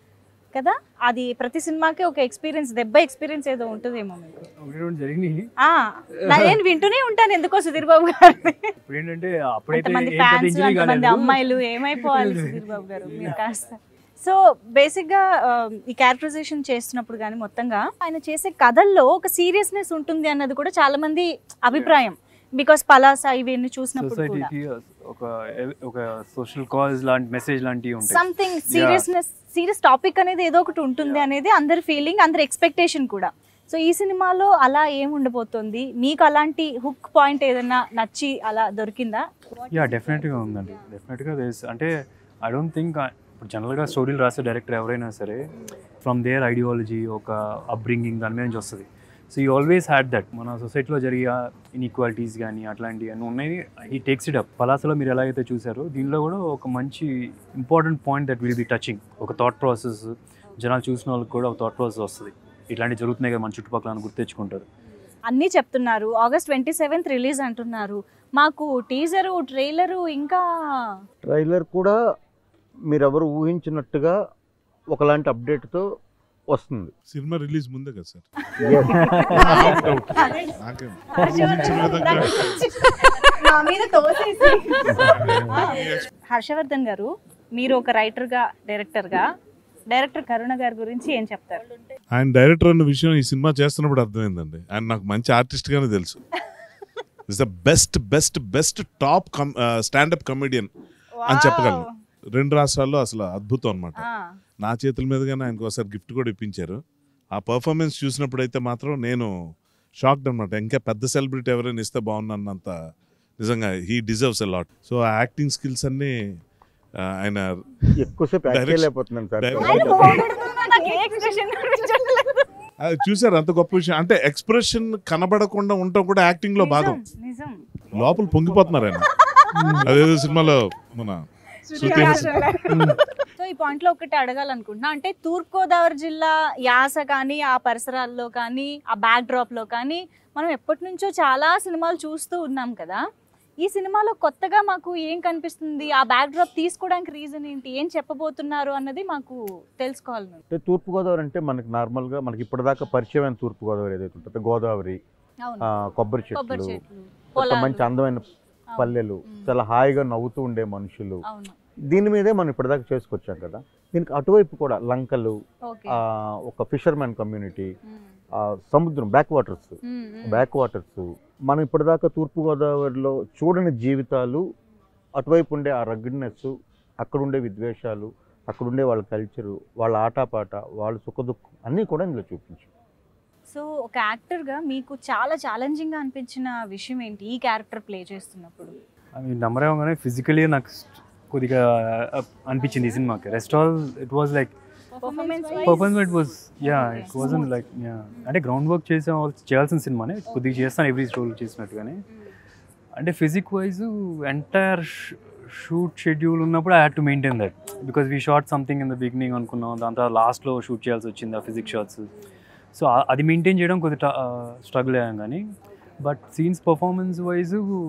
కదా అది ప్రతి సినిమాకి ఒక ఎక్స్పీరియన్స్ దెబ్బ ఎక్స్పీరియన్స్ ఏదో ఉంటుందేమో మీకు ఒకటి రెండు జరిగినాయి ఆ, నా- నేను వింటూనే ఉంటాను ఎందుకో సుధీర్ బాబు గారు ఇప్పుడు ఏంటంటే అప్పుడైతే అంతమంది ఏం పెద్ద ఫ్యాన్స్ ఇంజరీ అంతమంది కాలేదు అమ్మాయిలు ఏమైపోవాలి సుధీర్ బాబు గారు మీరు కాస్త సో బేసిక్గా ఆ, ఈ క్యారెక్టరైజేషన్ చేస్తున్నప్పుడు కానీ మొత్తంగా ఆయన చేసే కథల్లో ఒక సీరియస్నెస్ ఉంటుంది అన్నది కూడా చాలా మంది అభిప్రాయం బికాస్ పలాస ఇవన్నీ చూసినప్పుడు కూడా సొసైటీకి ఒక ఒక సోషల్ కాజ్ లాంటి మెసేజ్ లాంటివి ఉంటాయి సంథింగ్ సీరియస్నెస్ సీరియస్ టాపిక్ అనేది ఏదో ఒకటి ఉంటుంది అనేది అందరి ఫీలింగ్ అందరి ఎక్స్పెక్టేషన్ కూడా సో ఈ సినిమాలో అలా ఏం ఉండబోతుంది మీకు అలాంటి హుక్ పాయింట్ ఏదైనా నచ్చి అలా దొరికిందా యా డెఫినెట్గా ఉందండి డెఫినెట్గా దేస్ అంటే ఐ డోంట్ థింక్ ఇప్పుడు జనరల్గా స్టోరీలు రాసే డైరెక్టర్ ఎవరైనా సరే ఫ్రమ్ దేర్ ఐడియాలజీ ఒక అప్బ్రింగింగ్ దాని మీద నుంచి వస్తుంది సో ఈ ఆల్వేస్ హ్యాడ్ దట్ మన సొసైటీలో జరిగే ఇన్ఈక్వాలిటీస్ కానీ అట్లాంటివి అన్నీ ఉన్నాయి ఈ టేక్స్ ఇట్ అప్ పలాసలో మీరు ఎలాగైతే చూసారో దీనిలో కూడా ఒక మంచి important point that will be touching ఒక థాట్ ప్రాసెస్ జనాలు చూసిన వాళ్ళకి కూడా ఒక థాట్ ప్రాసెస్ వస్తుంది ఇట్లాంటివి జరుగుతున్నాయి కదా మన చుట్టుపక్కల అని గుర్తెచ్చుకుంటారు అన్నీ చెప్తున్నారు ఆగస్ట్ ట్వంటీ సెవెంత్ రిలీజ్ అంటున్నారు మాకు టీజరు ట్రైలరు ఇంకా ట్రైలర్ కూడా మీరెవరు ఊహించినట్టుగా ఒకలాంటి అప్డేట్తో వస్తుంది సినిమా రిలీజ్ ముందే కదా సార్ Yes. నాకేం హర్షవర్ధన్ నా మీద తోసేసి హర్షవర్ధన్ గారు మీరు ఒక రైటర్గా డైరెక్టర్గా డైరెక్టర్ కరుణ గారి గురించి ఏం చెప్తారు ఆయన డైరెక్టర్ అన్న విషయం ఈ సినిమా చేస్తున్నప్పుడు అర్థమైందండి ఆయన నాకు మంచి ఆర్టిస్ట్ గానే తెలుసు is the best best best top stand up comedian అని చెప్పగలను రెండు రాష్ట్రాల్లో అసలు అద్భుతం అనమాట ఆ, నా చేతుల మీదుగానే ఆయనకు ఒకసారి గిఫ్ట్ కూడా ఇప్పించారు ఆ పర్ఫార్మెన్స్ చూసినప్పుడు అయితే మాత్రం నేను షాక్డ్ అనమాట ఇంకా పెద్ద సెలబ్రిటీ ఎవరైనా ఇస్తే బాగున్నన్నంత నిజంగా he deserves a lot so ఆ యాక్టింగ్ స్కిల్స్ అన్ని ఆ, ఆయన ఎక్కువసేపు యాక్ట్ Direction- చేయలేకపోతున్నాను సార్ Direct- ఆయన పొగడుతున్నా నాకు ఏ expression కనిపించట్లేదు. అది చూసారు అంత గొప్ప విషయం అంటే ఎక్స్ప్రెషన్ కనబడకుండా ఉండటం కూడా యాక్టింగ్ లో భాగం నిజం, నిజం లోపల పొంగిపోతున్నారు ఆయన అదేదో సినిమాలో మన శృతి హాసన్. సో ఈ పాయింట్ లో ఒకటి అడగాలనుకుంటున్నా అంటే తూర్పు గోదావరి జిల్లా యాస కానీ ఆ పరిసరాల్లో కానీ ఆ బ్యాక్ డ్రాప్ లో కానీ మనం ఎప్పటి నుంచో చాలా సినిమాలు చూస్తూ ఉన్నాం కదా ఈ సినిమాలో కొత్తగా మాకు ఏం కనిపిస్తుంది ఆ బ్యాక్ డ్రాప్ తీసుకోవడానికి రీజన్ ఏంటి ఏం చెప్పబోతున్నారు అన్నది మాకు తెలుసుకోవాలి మేము. అంటే తూర్పుగోదావరి అంటే మనకి నార్మల్గా మనకి ఇప్పటిదాకా పరిచయమైన తూర్పుగోదావరి ఏదైతే ఉంటుందో గోదావరి అవును ఆ, కొబ్బరి కొబ్బరి చెట్లు చెట్లు ఒక మంచి పొలాలు అందమైన అవును. పల్లెలు ఉమ్. చాలా హాయిగా నవ్వుతూ ఉండే మనుషులు అవును దీని మీదే మనం ఇప్పటిదాకా చేసుకొచ్చాం కదా దీనికి అటువైపు కూడా లంకలు ఓకే ఆ, ఒక ఫిషర్మెన్ కమ్యూనిటీ ఉమ్. సముద్రం back waters um, um. Back waters మనం ఇప్పటిదాకా తూర్పుగోదావరిలో చూడని జీవితాలు అటువైపు ఉండే ఆ రగ్గిడ్నెస్ అక్కడ ఉండే విద్వేషాలు అక్కడ ఉండే వాళ్ళ కల్చరు వాళ్ళ ఆటపాట వాళ్ళ సుఖదుఖం అన్నీ కూడా ఇందులో చూపించాం సో ఒక యాక్టర్ గా మీకు చాలా ఛాలెంజింగ్ గా అనిపించిన విషయం ఏంటి ఈ క్యారెక్టర్ ప్లే చేస్తున్నప్పుడు అవి నెంబర్ ఏమగానే ఫిజికలీ నాకు కొద్దిగా uh, అనిపించింది ఈ సినిమాకి rest all it was like performance performance it was yeah it wasn't like yeah అంటే గ్రౌండ్ వర్క్ చేసే చేయాల్సిన సినిమానే కొద్దిగా చేస్తాను ఎవ్రీ స్టోరీ చేసినట్టుగానే అంటే physique wise entire shoot schedule ఉన్నప్పుడు I had to maintain that because we shot something in the beginning అనుకున్నాం దాని తర్వాత లాస్ట్లో షూట్ చేయాల్సి వచ్చింది ఆ ఫిజిక్స్ షాట్స్ సో అది మెయింటైన్ చేయడం కొద్దిగా స్ట్రగుల్ అయ్యాం కానీ but scenes performance wise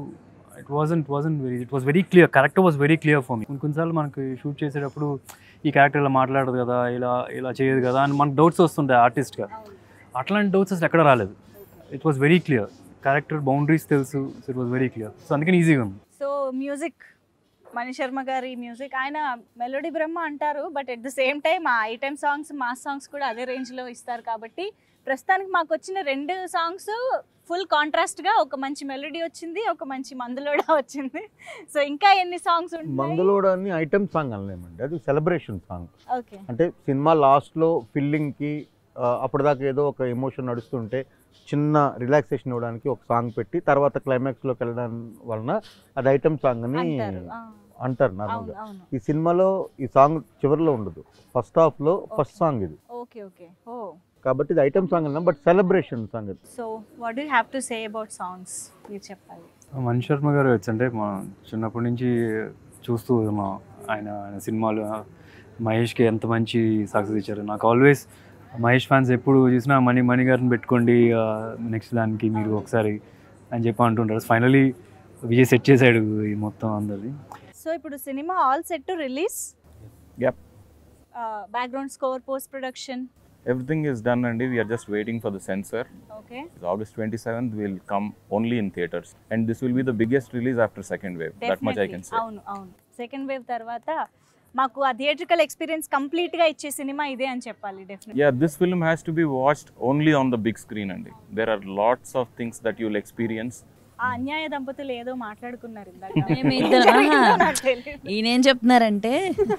it wasn't wasn't very it was very clear character was very clear for me కొన్ని కొన్నిసార్లు మనకి షూట్ చేసేటప్పుడు ఈ క్యారెక్టర్ ఇలా మాట్లాడదు కదా ఇలా ఇలా చేయదు కదా అని మనకు డౌట్స్ వస్తుంటాయి ఆర్టిస్ట్గా అట్లాంటి డౌట్స్ అసలు ఎక్కడ రాలేదు it was very clear character boundaries తెలుసు it was very clear so అందుకని ఈజీగా ఉంది సో మ్యూజిక్ మణి శర్మ గారి మ్యూజిక్ ఆయన మెలోడీ బ్రహ్మ అంటారు but at the same time ఆ ఐటెం సాంగ్స్ మాస్ సాంగ్స్ కూడా అదే రేంజ్లో ఇస్తారు కాబట్టి ప్రస్తుతానికి మాకు వచ్చిన రెండు సాంగ్స్ ఫుల్ కాంట్రాస్ట్గా ఒక మంచి మెలోడీ వచ్చింది ఒక మంచి మందులోడ వచ్చింది సో ఇంకా ఎన్ని సాంగ్స్ ఉంటాయి మందులోడని ఐటమ్ సాంగ్ అనలేమండి అది సెలబ్రేషన్ సాంగ్ ఓకే అంటే సినిమా లాస్ట్లో ఫిల్లింగ్కి అప్పటిదాకా ఏదో ఒక ఎమోషన్ నడుస్తుంటే చిన్న రిలాక్సేషన్ ఇవ్వడానికి ఒక సాంగ్ పెట్టి తర్వాత క్లైమాక్స్లోకి వెళ్ళడం వలన అది ఐటమ్ సాంగ్ అని అంటారు ఆ, అంటారు అవును నార్మల్గా అవును ఈ సినిమాలో ఈ సాంగ్ చివరిలో ఉండదు ఫస్ట్ హాఫ్లో ఫస్ట్ సాంగ్ ఇది ఓకే ఓకే ఓ కాబట్టి ఇది ఐటమ్ సాంగ్ అన్నా బట్ సెలబ్రేషన్ సాంగ్ ఇది so what do have to say about songs మీరు చెప్పాలి మణి శర్మ గారు వచ్చి అంటే మా చిన్నప్పటి నుంచి చూస్తూ మా ఆయన ఆయన సినిమాలు మహేష్కి ఎంత మంచి సక్సెస్ ఇచ్చారు నాకు ఆల్వేస్ మహేష్ ఫ్యాన్స్ ఎప్పుడు చూసినా మణి మణి గారిని పెట్టుకోండి నెక్స్ట్ దానికి మీరు ఒకసారి అని చెప్పి అంటుంటారు ఫైనలీ విజయ్ సెట్ చేశాడు ఈ మొత్తం అందరిది సో ఇప్పుడు సినిమా all set to release Yep. Background score post production everything is done అండి we're just waiting for the censor okay August 27th will come only in theaters, and this will be the biggest release after second wave. That much I can say. అవును అవును second wave తర్వాత మాకు ఆ theatrical experience complete గా ఇచ్చే cinema ఇదే అని చెప్పాలి definite Yeah, this film has to be watched only on the big screen, Andy. There are lots of things that you'll experience. ఆ అన్యాయ దంపతులు ఏదో మాట్లాడుకున్నారు ఇందాక మేము ఇద్దరం- జరిగిందో ఆహా. నాకు తెలీదు. ఈయన ఏం చెప్తున్నారంటే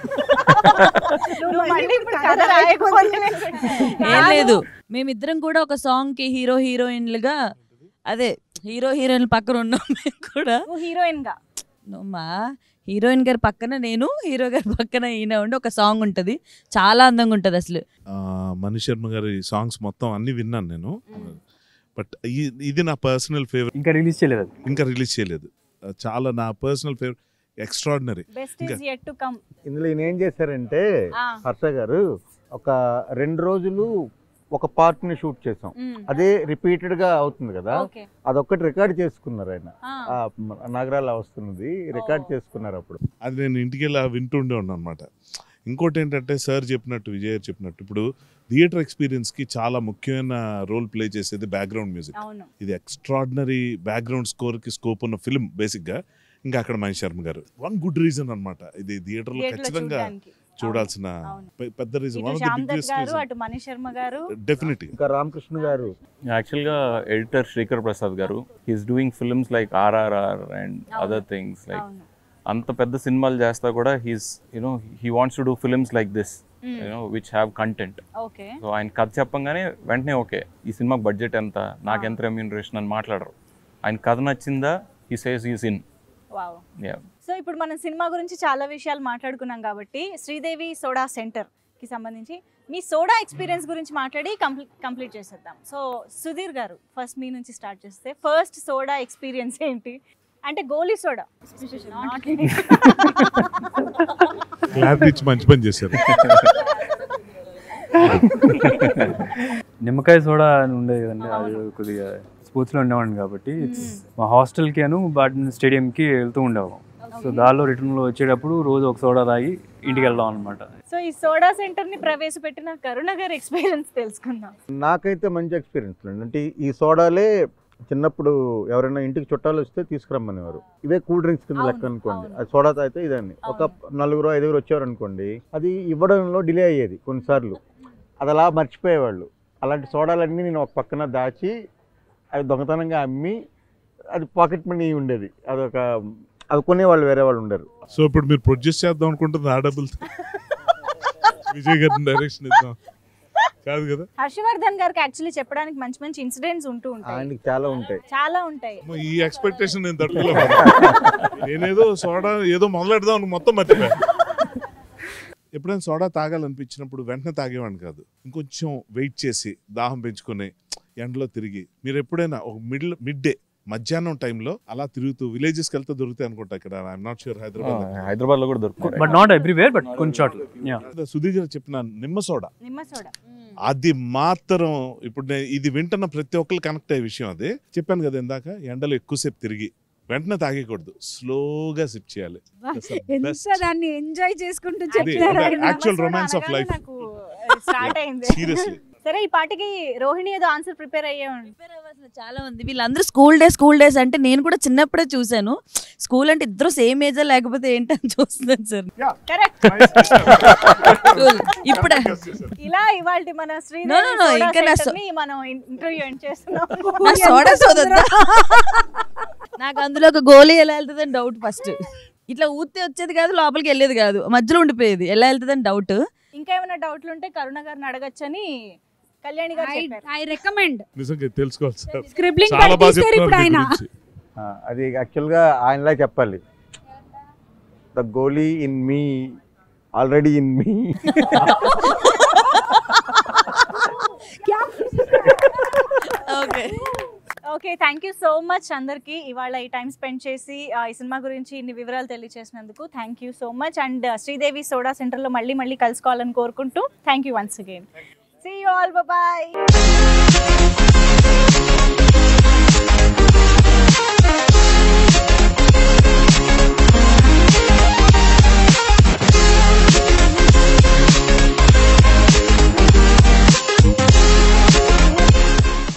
నువ్వు మళ్ళీ ఇప్పుడు కథ రాయకపోతే ఏం లేదు మేమిద్దరం కూడా ఒక సాంగ్ కి హీరో హీరోయిన్లుగా అదే హీరో హీరోయిన్ పక్కన ఉన్నాం మేము కూడా నువ్వు హీరోయిన్ గా మా హీరోయిన్ గారి పక్కన నేను హీరో గారి పక్కన ఈయన ఉండి ఒక సాంగ్ ఉంటది చాలా అందంగా ఉంటది అసలు ఆ, మణి శర్మ గారి సాంగ్స్ మొత్తం అన్ని విన్నాను నేను బట్ ఇది నా పర్సనల్ ఫేవరెట్ ఇంకా రిలీజ్ చేయలేదు అది ఇంకా రిలీజ్ చేయలేదు ఆ, చాలా నా పర్సనల్ ఫేవరెట్ ఎక్స్ట్రాడినరీ బెస్ట్ ఇంకా- ఇస్ యెట్ టు కమ్ ఇందులో ఈయన ఏం చేశారంటే హర్ష గారు ఒక రెండు రోజులు ఒక part ని షూట్ చేసాం అదే రిపీటెడ్ గా అవుతుంది కదా ఓకే అదొక్కటి రికార్డ్ చేసుకున్నారు ఆయన ఆ నగరాల వస్తున్నది రికార్డ్ చేసుకున్నారు అప్పుడు అది నేను ఇంటికి వెళ్ళి వింటుండే ఉన్నాను అనమాట ఇంకోటి ఏంటంటే సార్ చెప్పినట్టు విజయ్ గారు చెప్పినట్టు ఇప్పుడు థియేటర్ ఎక్స్పీరియన్స్కి చాలా ముఖ్యమైన రోల్ ప్లే చేసేది బ్యాక్గ్రౌండ్ మ్యూజిక్ అవును ఇది ఎక్స్ట్రాడినరీ బ్యాక్గ్రౌండ్ స్కోర్కి స్కోప్ ఉన్న ఫిల్మ్ బేసిక్గా ఇంకా అక్కడ మణి శర్మ గారు వన్ గుడ్ రీజన్ అన్నమాట ఇది థియేటర్లో థియేటర్ లో ఖచ్చితంగా చూడడానికి చూడాల్సిన అవును. పె- పెద్ద రీజన్ ఇటు one of the Shyam Dutt biggest గారు రీజన్ అటు మణి శర్మ గారు డెఫినెట్గా ఇంకా రామకృష్ణ గారు యాక్చువల్గా ఎడిటర్ శ్రీకర్ ప్రసాద్ గారు he's doing films like RRR and other things like అవును అంత పెద్ద సినిమాలు చేస్తా కూడా he's you know he wants to do films like this you know which have content okay so ఆయన కథ చెప్పంగానే వెంటనే ఓకే ఈ సినిమాకి బడ్జెట్ ఎంత నాకు ఎంత రెమ్యూనరేషన్ అని మాట్లాడరు ఆయన కథ నచ్చిందా he says is in wow yeah so ఇప్పుడు మనం సినిమా గురించి చాలా విషయాలు మాట్లాడుకున్నాం కాబట్టి శ్రీదేవి సోడా సెంటర్ కి సంబంధించి మీ సోడా ఎక్స్పీరియన్స్ గురించి మాట్లాడి కంప్లీట్ కంప్లీట్ చేసేద్దాం సో సుధీర్ గారు ఫస్ట్ మీ నుంచి స్టార్ట్ చేస్తే ఫస్ట్ సోడా ఎక్స్పీరియన్స్ ఏంటి అంటే గోలీ సోడా క్లారిటీ ఇచ్చి మంచి పని చేశారు నిమ్మకాయ సోడా అని ఉండేది కదండి అది కొద్దిగా స్పోర్ట్స్లో ఉండేవాడిని కాబట్టి it's మా హాస్టల్కి అను బ్యాడ్మింటన్ స్టేడియంకి వెళ్తూ ఉండేవాళ్ళం సో దానిలో రిటర్న్లో వచ్చేటప్పుడు రోజు ఒక సోడా తాగి ఇంటికి వెళ్దాం అనమాట సో ఈ సోడా సెంటర్ ని ప్రవేశపెట్టిన కరుణ గారి ఎక్స్పీరియన్స్ తెలుసుకుందాం నాకైతే మంచి ఎక్స్పీరియన్స్ అండి అంటే ఈ సోడాలే చిన్నప్పుడు ఎవరైనా ఇంటికి చుట్టాలు వస్తే తీసుకురమ్మనేవారు ఇవే కూల్ డ్రింక్స్ కింద లెక్క అవును, అనుకోండి అవును. అది సోడా తాగితే ఇదండి ఒక నలుగురు ఐదుగురు వచ్చారు అనుకోండి అది ఇవ్వడంలో డిలే అయ్యేది కొన్నిసార్లు అది అలా మర్చిపోయేవాళ్ళు అలాంటి సోడాలన్నీ నేను ఒక పక్కన దాచి అవి దొంగతనంగా అమ్మి అది పాకెట్ మనీ ఉండేది అదొక అవి కొనేవాళ్ళు వేరే వాళ్ళు ఉండరు సో ఇప్పుడు మీరు ప్రొడ్యూస్ చేద్దాం అనుకుంటుంది ఆ డబ్బులు విజయ్ గారిని డైరెక్షన్ ఇద్దాం కాదు కదా హర్షవర్ధన్ గారికి యాక్చువల్లీ చెప్పడానికి మంచి మంచి ఇన్సిడెంట్స్ ఉంటూ ఉంటాయి ఆయనకి చాలా ఉంటాయి చాలా ఉంటాయి అమ్మో, ఈ ఎక్స్పెక్టేషన్ నేను తట్టుకోలేదు నేనేదో సోడా ఏదో మొదలెడదాం అని మొత్తం మర్చిపోయా ఎప్పుడైనా సోడా తాగాలనిపించినప్పుడు వెంటనే తాగేవాడిని కాదు ఇంకొంచెం వెయిట్ చేసి దాహం పెంచుకొని ఎండలో తిరిగి మీరు ఎప్పుడైనా ఒక మిడ్ మిడ్ డే మధ్యాహ్నం టైంలో అలా తిరుగుతూ విలేజెస్కి వెళ్తే దొరుకుతాయి అనుకుంటా ఇక్కడ I'm not sure Hyderabad Hyderabad లో కూడా దొరుకుతుంది బట్ నాట్ ఎవ్రీవేర్ బట్ కొన్ని చోట్ల యా సుధీర్ గారు చెప్పిన నిమ్మ సోడా నిమ్మ సోడా అది మాత్రం ఇప్పుడు నేను ఇది వింటున్న ప్రతి ఒక్కరు కనెక్ట్ అయ్యే విషయం అది చెప్పాను కదా ఇందాక ఎండలో ఎక్కువసేపు తిరిగి వెంటనే తాగేయకూడదు స్లోగా సిప్ చేయాలి That's the ఎంత best. దాన్ని ఎంజాయ్ చేసుకుంటూ అది చెప్తారు ఆయన. actual romance of life. నాకు స్టార్ట్ అయింది సీరియస్లీ సరే ఈ పాటకి రోహిణి ఏదో ఆన్సర్ ప్రిపేర్ అయ్యే ఉంది ప్రిపేర్ అవ్వాల్సిన చాలా ఉంది వీళ్ళందరూ స్కూల్ డేస్ స్కూల్ డేస్ అంటే నేను కూడా చిన్నప్పుడే చూశాను స్కూల్ అంటే ఇద్దరు సేమ్ ఏజ్ లేకపోతే ఏంటని చూస్తున్నాను సార్ కరెక్ట్ ఇప్పుడే ఇలా ఇవాళ మన No, no, Sridevi no, soda ఇంకా నా సెంటర్ సో- ని మనం ఇంటర్వ్యూ ఎండ్ చేస్తున్నాం నా సోడా సోదొద్దా నాకు అందులో ఒక గోలీ ఎలా వెళ్తుందని డౌట్ ఫస్ట్ ఇట్లా ఊతే వచ్చేది కాదు లోపలికి వెళ్ళేది కాదు మధ్యలో ఉండిపోయేది ఎలా వెళ్తుందని డౌట్ ఇంకా ఏమైనా డౌట్లు ఉంటే కరుణ గారిని అడగచ్చని కళ్యాణి గారు I- చెప్పారు I recommend. నిజంగా తెలుసుకోవాలి సార్ Scribbling చాలా బాగా పట్టిస్తారు ఇప్పుడు చెప్తున్నారు ఆయన మీ గురించి. ఆ, అది యాక్చువల్గా ఆయనలా చెప్పాలి the goalie in me already in me okay okay thank you so much అందరికి ఇవాళ ఈ టైం స్పెండ్ చేసి ఆ, ఈ సినిమా గురించి ఇన్ని వివరాలు తెలియజేసినందుకు thank you so much and Sridevi soda సెంటర్లో మళ్ళీ మళ్ళీ కలుసుకోవాలని కోరుకుంటూ thank you once again see you all bye